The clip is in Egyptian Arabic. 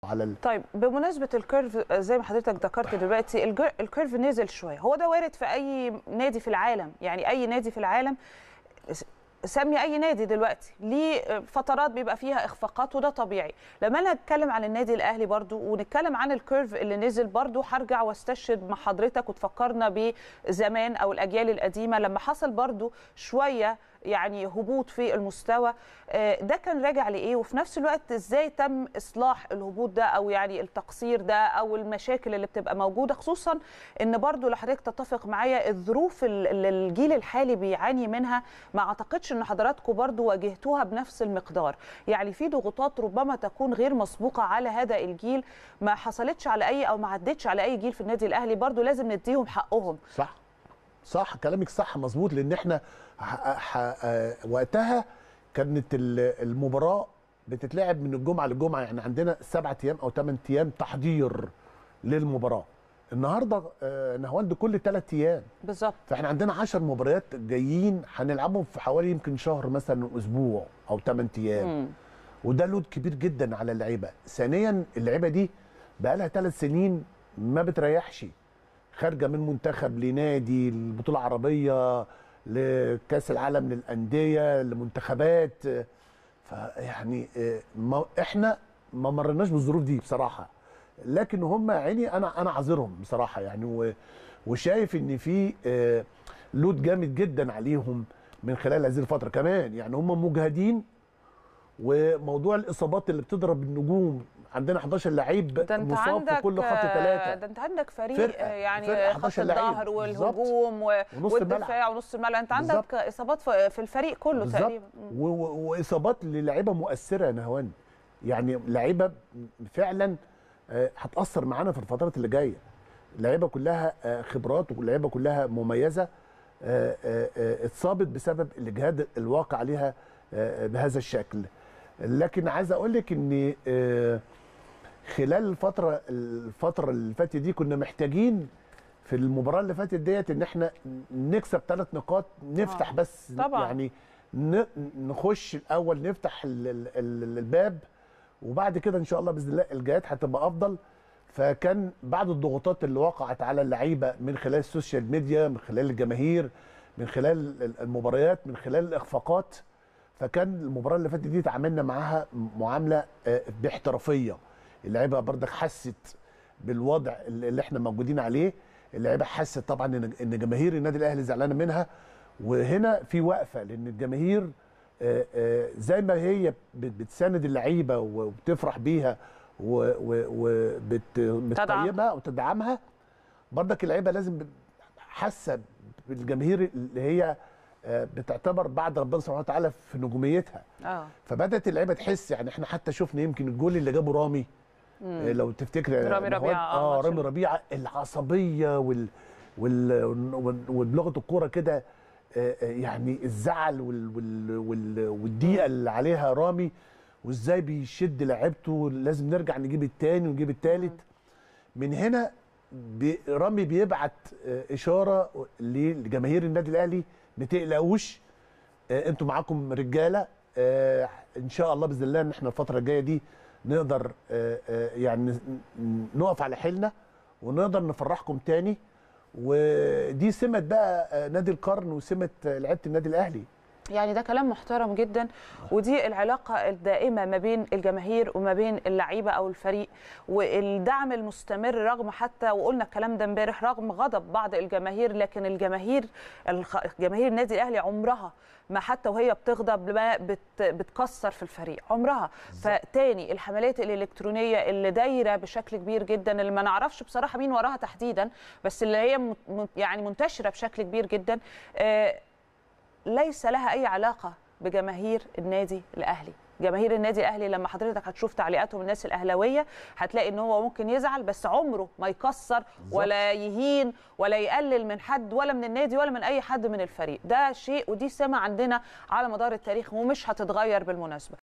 على ال... طيب بمناسبه الكيرف زي ما حضرتك ذكرت دلوقتي الجر- الكيرف نزل شويه هو ده وارد في اي نادي في العالم يعني اي نادي في العالم س- سمي اي نادي دلوقتي ليه فترات بيبقى فيها اخفاقات وده طبيعي لما انا اتكلم عن النادي الاهلي برضو ونتكلم عن الكيرف اللي نزل برضو هرجع واستشهد مع حضرتك وتفكرنا بزمان او الاجيال القديمه لما حصل برضو شويه يعني هبوط في المستوى آه، ده كان راجع لايه وفي نفس الوقت ازاي تم اصلاح الهبوط ده او يعني التقصير ده او المشاكل اللي بتبقى موجوده خصوصا ان برضو لو حضرتك تتفق معايا الظروف ال- اللي الجيل الحالي بيعاني منها ما اعتقدش ان حضراتكم برضو واجهتوها بنفس المقدار يعني في ضغوطات ربما تكون غير مسبوقه على هذا الجيل ما حصلتش على اي او ما عدتش على اي جيل في النادي الاهلي برضو لازم نديهم حقهم صح صح كلامك صح مظبوط لان احنا ح... ح... آه، وقتها كانت ال- المباراه بتتلعب من الجمعه للجمعه يعني عندنا سبعة ايام او ثمان ايام تحضير للمباراه النهارده آه، نهواند كل ثلاث ايام بالظبط فاحنا عندنا 10 مباريات جايين هنلعبهم في حوالي يمكن شهر مثلا اسبوع او 8 ايام مم. وده لود كبير جدا على اللعيبه ثانيا اللعيبه دي بقى لها ثلاث سنين ما بتريحش خارجه من منتخب لنادي البطوله العربيه لكاس العالم للانديه لمنتخبات فيعني آه، ما احنا ما مرناش بالظروف دي بصراحه لكن هم عيني انا انا عذرهم بصراحه يعني و- وشايف ان في آه، لود جامد جدا عليهم من خلال هذه الفتره كمان يعني هم مجهدين وموضوع الاصابات اللي بتضرب النجوم عندنا 11 لعيب ده انت مصاب عندك في كل خط آه، ثلاثه ده انت عندك فريق فرقة- آه، يعني فرقة خط 11 لعيب. الظهر بالظبط. والهجوم و- ونص والدفاع الملعب. ونص الملعب انت عندك بالظبط. اصابات في في الفريق كله بالظبط. تقريبا مم. و- و- واصابات للعيبه مؤثره يا نهوان يعني لعيبه فعلا آه، هتاثر معانا في الفترات اللي جايه اللعيبه كلها آه، خبرات واللعيبه كلها مميزه آه، آه، آه، اتصابت بسبب الاجهاد الواقع عليها آه، بهذا الشكل لكن عايز اقول لك ان آه، خلال الفتره الفتره اللي فاتت دي كنا محتاجين في المباراه اللي فاتت ديت ان احنا نكسب ثلاث نقاط نفتح آه. بس طبعاً. يعني ن- نخش الاول نفتح ال- ال- ال- الباب وبعد كده ان شاء الله باذن الله الجهات هتبقى افضل فكان بعد الضغوطات اللي وقعت على اللعيبه من خلال السوشيال ميديا من خلال الجماهير من خلال ال- المباريات من خلال الاخفاقات فكان المباراه اللي فاتت دي تعاملنا معاها معامله آه، باحترافيه اللعيبه برضك حست بالوضع اللي اللي احنا موجودين عليه اللعيبه حست طبعا ان ان جماهير النادي الاهلي زعلانه منها وهنا في وقفه لان الجماهير آه، آه، زي ما هي بت- بتساند اللعيبه وبتفرح بيها وبتطيبها وتدعمها برضك اللعيبه لازم ب- حاسه بالجماهير اللي هي آه، بتعتبر بعد ربنا سبحانه وتعالى في نجوميتها اه فبدات اللعيبه تحس يعني احنا حتى شفنا يمكن الجول اللي جابه رامي آه، لو تفتكر يا رامي نهاد، ربيعة، آه، اه ماتش رامي ال- ربيعه العصبيه وال وال وال- وبلغه الكوره كده آه، آه، يعني الزعل وال وال وال والضيقه اللي عليها رامي وازاي بيشد لعيبته لازم نرجع نجيب التاني ونجيب التالت من هنا بي رامي بيبعت آه، اشاره لجماهير النادي الاهلي ما تقلقوش آه، انتوا معاكم رجاله آه، ان شاء الله باذن الله ان احنا الفتره الجايه دي نقدر آه، آه، يعني ن- نقف على حيلنا ونقدر نفرحكم تاني ودي سمه بقى آه، نادي القرن وسمه آه، لعيبه النادي الاهلي يعني ده كلام محترم جدا ودي العلاقة الدائمة ما بين الجماهير وما بين اللعيبة أو الفريق والدعم المستمر رغم حتى وقلنا الكلام ده امبارح رغم غضب بعض الجماهير لكن الجماهير الخ- جماهير النادي الأهلي عمرها ما حتى وهي بتغضب ما بت بتكسر في الفريق عمرها فتاني الحملات الإلكترونية اللي دايرة بشكل كبير جدا اللي ما نعرفش بصراحة مين وراها تحديدا بس اللي هي م- م- يعني منتشرة بشكل كبير جدا آه، ليس لها اي علاقه بجماهير النادي الاهلي جماهير النادي الاهلي لما حضرتك هتشوف تعليقاتهم الناس الاهلاويه هتلاقي ان هو ممكن يزعل بس عمره ما يكسر ولا يهين ولا يقلل من حد ولا من النادي ولا من اي حد من الفريق ده شيء ودي سمه عندنا على مدار التاريخ ومش هتتغير بالمناسبه